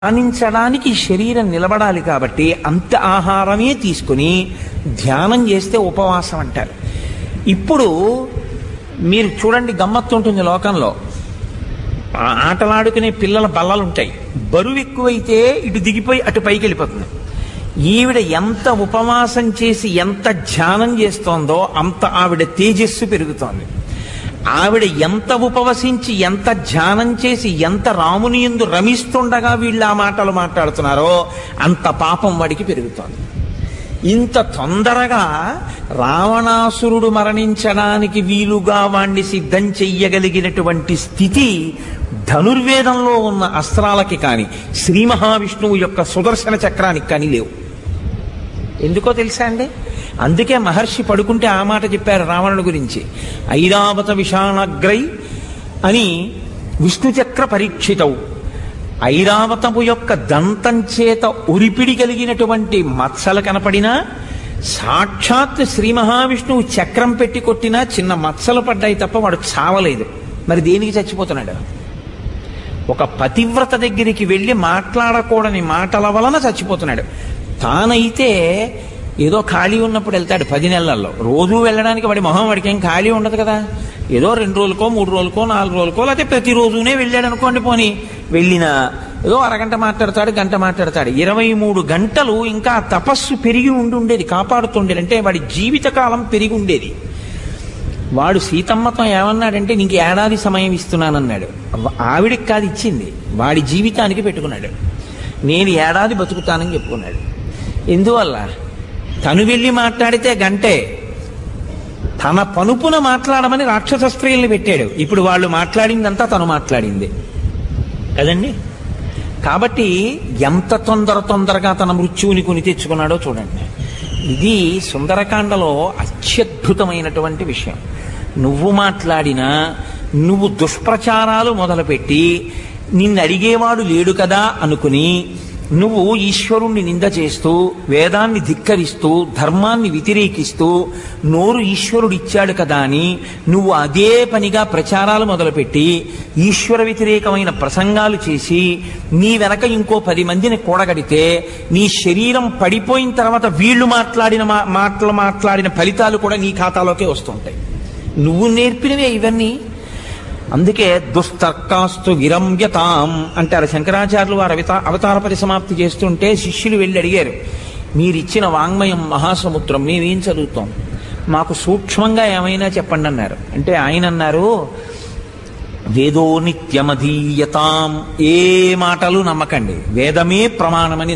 ధ్యానించడానికి శరీరం నిలబడాలి కాబట్టి అంత ఆహారమే తీసుకుని ధ్యానం చేస్తే ఉపవాసం అంటారు ఇప్పుడు మీరు చూడండి గమ్మత్తు ఉంటుంది లోకంలో ఆ ఆటలాడుకునే పిల్లల బల్లలు ఉంటాయి బరువు ఎక్కువైతే ఇటు దిగిపోయి అటు పైకి వెళ్ళిపోతుంది ఈవిడ ఎంత ఉపవాసం చేసి ఎంత ధ్యానం చేస్తోందో అంత ఆవిడ తేజస్సు పెరుగుతోంది ఆవిడ ఎంత ఉపవసించి ఎంత ధ్యానం చేసి ఎంత రాముని ఎందు రమిస్తుండగా వీళ్ళు ఆ మాటలు మాట్లాడుతున్నారో అంత పాపం వాడికి పెరుగుతోంది ఇంత తొందరగా రావణాసురుడు మరణించడానికి వీలుగా వాణ్ణి సిద్ధం చెయ్యగలిగినటువంటి స్థితి ధనుర్వేదంలో ఉన్న అస్త్రాలకి కానీ శ్రీ మహావిష్ణువు యొక్క సుదర్శన చక్రానికి కానీ లేవు ఎందుకో తెలుసా అండి అందుకే మహర్షి పడుకుంటే ఆ మాట చెప్పారు రావణుడి గురించి ఐరావత విషాణగ్రై అని విష్ణుచక్ర పరీక్షితవు ఐరావతము యొక్క దంతం చేత ఉరిపిడి కలిగినటువంటి మత్సలు కనపడినా సాక్షాత్ శ్రీ మహావిష్ణువు చక్రం పెట్టి కొట్టినా చిన్న మత్సలు పడ్డాయి తప్ప వాడు చావలేదు మరి దేనికి చచ్చిపోతున్నాడు ఒక పతివ్రత దగ్గరికి వెళ్ళి మాట్లాడకూడని మాటల వలన చచ్చిపోతున్నాడు తానైతే ఏదో ఖాళీ ఉన్నప్పుడు వెళ్తాడు పది నెలల్లో రోజు వెళ్ళడానికి వాడి మొహం వాడికి ఏం ఖాళీ ఉండదు కదా ఏదో రెండు రోజులకో మూడు రోజులకో నాలుగు రోజులకో లేకపోతే ప్రతిరోజునే వెళ్ళాడు అనుకోండి పోని వెళ్ళిన ఏదో అరగంట మాట్లాడతాడు గంట మాట్లాడతాడు ఇరవై మూడు గంటలు ఇంకా ఆ తపస్సు పెరిగి ఉండి ఉండేది కాపాడుతుండేది అంటే వాడి జీవితకాలం పెరిగి ఉండేది వాడు సీతమ్మతో ఏమన్నాడంటే నీకు ఏడాది సమయం ఇస్తున్నానన్నాడు వ- ఆవిడికి కాదు ఇచ్చింది వాడి జీవితానికి పెట్టుకున్నాడు నేను ఏడాది బతుకుతానని చెప్పుకున్నాడు ఎందువల్ల తను వెళ్ళి మాట్లాడితే గంటే తన పనుపున మాట్లాడమని రాక్షస స్త్రీల్ని పెట్టాడు ఇప్పుడు వాళ్ళు మాట్లాడిందంతా తను మాట్లాడింది కదండి కాబట్టి ఎంత తొందర తొందరగా తన మృత్యువుని కొని తెచ్చుకున్నాడో చూడండి ఇది సుందరకాండలో అత్యద్భుతమైనటువంటి విషయం నువ్వు మాట్లాడినా నువ్వు దుష్ప్రచారాలు మొదలుపెట్టి నిన్ను అడిగేవాడు లేడు కదా అనుకుని నువ్వు ఈశ్వరుణ్ణి నింద చేస్తూ వేదాన్ని ధిక్కరిస్తూ ధర్మాన్ని వ్యతిరేకిస్తూ నోరు ఈశ్వరుడు ఇచ్చాడు కదా అని నువ్వు అదే పనిగా ప్రచారాలు మొదలుపెట్టి ఈశ్వర వ్యతిరేకమైన ప్రసంగాలు చేసి నీ వెనక ఇంకో పది మందిని కూడగడితే నీ శరీరం పడిపోయిన తర్వాత వీళ్ళు మాట్లాడిన మా- మాటలు మాట్లాడిన ఫలితాలు కూడా నీ ఖాతాలోకే వస్తుంటాయి నువ్వు నేర్పినవే ఇవన్నీ అందుకే దుస్తర్కాస్తు విరమ్యతాం అంటారు శంకరాచార్యులు వారు అవతా అవతార పరిసమాప్తి చేస్తుంటే శిష్యులు వెళ్ళి అడిగారు మీరిచ్చిన వాంగ్మయం మహాసముద్రం మేమేం చదువుతాం మాకు సూక్ష్మంగా ఏమైనా చెప్పండి అన్నారు అంటే ఆయన అన్నారు వేదో నిత్యమధీయతాం ఏ మాటలు నమ్మకండి వేదమే ప్రమాణమని